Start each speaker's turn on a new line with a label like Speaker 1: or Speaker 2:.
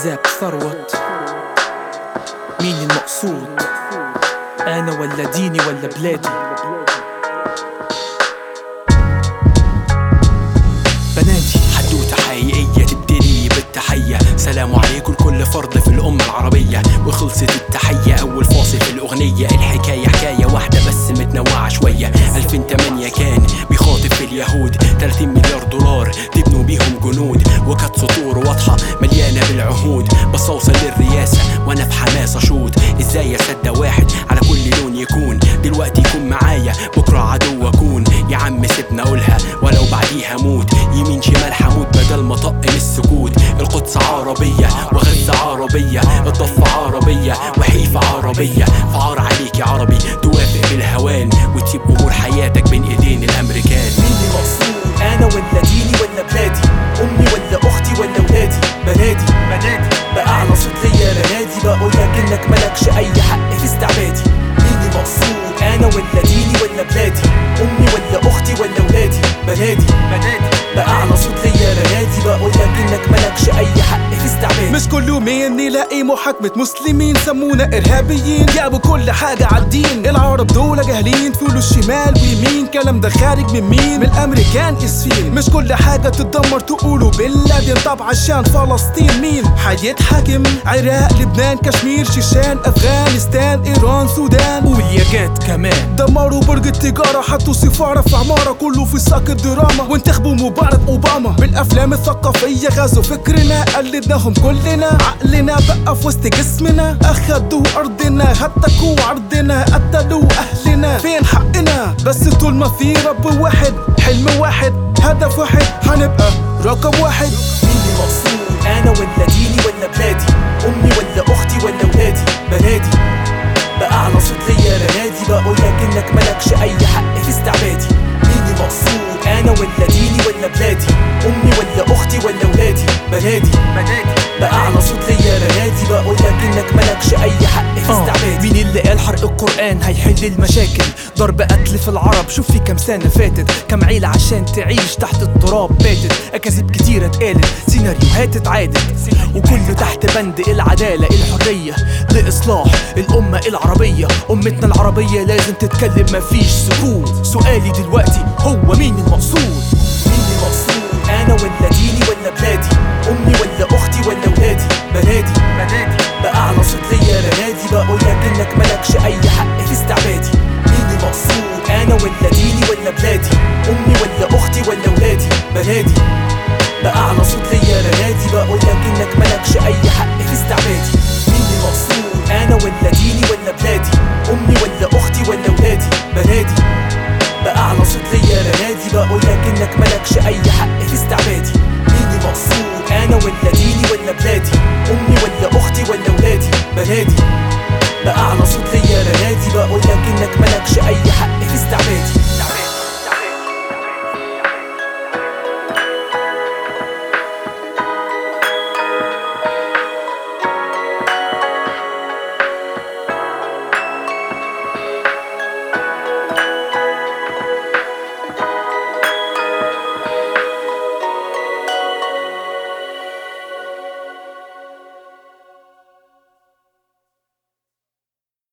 Speaker 1: عذاب ثروت مين المقصود أنا ولا ديني ولا بلادي
Speaker 2: بناتي حدوتة حقيقية تبتدي بالتحية سلام عليكم لكل فرد في الأمة العربية وخلصت التحية أول فاصل في الأغنية الحكاية حكاية واحدة بس متنوعة شوية 2008 كان بيخاطب في اليهود 30 مليار دولار تبنوا بيهم جنود وكانت سطور واضحة مليانة بالعهود بس أوصل للرئاسة وأنا في حماس أشوط إزاي أصدق واحد على كل لون يكون دلوقتي يكون معايا بكرة عدو أكون يا عم سيبنا أقولها ولو بعديها موت يمين شمال حمود بدل ما طق من السكوت القدس عربية وغزة عربية الضفة عربية وحيفا عربية فعار عليك يا عربي توافق بالهوان وتسيب أمور حياتك بين إيدين الأمريكان
Speaker 1: مين المقصود أنا ولا ديني ولا بلادي أمي ولا أختي ولا ولادي بنادي بنادي بأعلى صوت ليا بنادي بقولك إنك ملكش أي حق في استعبادي مين المقصود أنا ولا ديني ولا بلادي أمي ولا أختي ولا ولادي بنادي بنادي بأعلى صوت ليا بنادي بقولك إنك ملكش أي حق في استعبادي
Speaker 3: مش كل يومين نلاقي محاكمة مسلمين سمونا إرهابيين جابوا كل حاجة عالدين العرب دول جاهلين فلوس شمال ويمين كلام ده خارج من مين من الأمريكان اسفين مش كل حاجة تتدمر تقولوا بن لادن طب عشان فلسطين مين هيتحاكم عراق لبنان كشمير شيشان أفغانستان إيران سودان
Speaker 1: والياجات كمان
Speaker 3: دمروا برج التجارة حطوا سفارة في عمارة كله في ساق الدراما وانتخبوا مبارك أوباما بالأفلام الثقافية غزوا فكرنا قلدناهم كلنا عقلنا بقى في وسط جسمنا أخدوا أرضنا هتكوا عرضنا قتلوا أهلنا فين حقنا بس طول ما في رب واحد حلم واحد هدف واحد هنبقى رقم واحد
Speaker 1: مين المقصود انا ولا ديني ولا بلادي امي ولا اختي ولا ولادي بنادي باعلى صوت ليا بنادي بقولك انك ملكش اي حق في استعبادي مين المقصود انا ولا ديني ولا بلادي امي ولا اختي ولا ولادي بنادي بنادي باعلى صوت ليا بنادي بقولك انك ملكش اي حق في استعبادي مين اللي قال حرق القران هيحل المشاكل ضرب قتل في العرب شوف في كام سنه فاتت كام عيله عشان تعيش تحت التراب باتت اكاذيب كتيره اتقالت سيناريوهات اتعادت وكله تحت بند العداله الحريه لاصلاح الامه العربيه امتنا العربيه لازم تتكلم مفيش سكوت سؤالي دلوقتي هو مين المقصود مين المقصود انا ولا ديني ولا بلادي امي ولا اختي ولا ولادي بنادي بنادي باعلى صوت ليا بنادي بقولك انك ملكش اي حق في استعبادي مين المقصود انا ولا ديني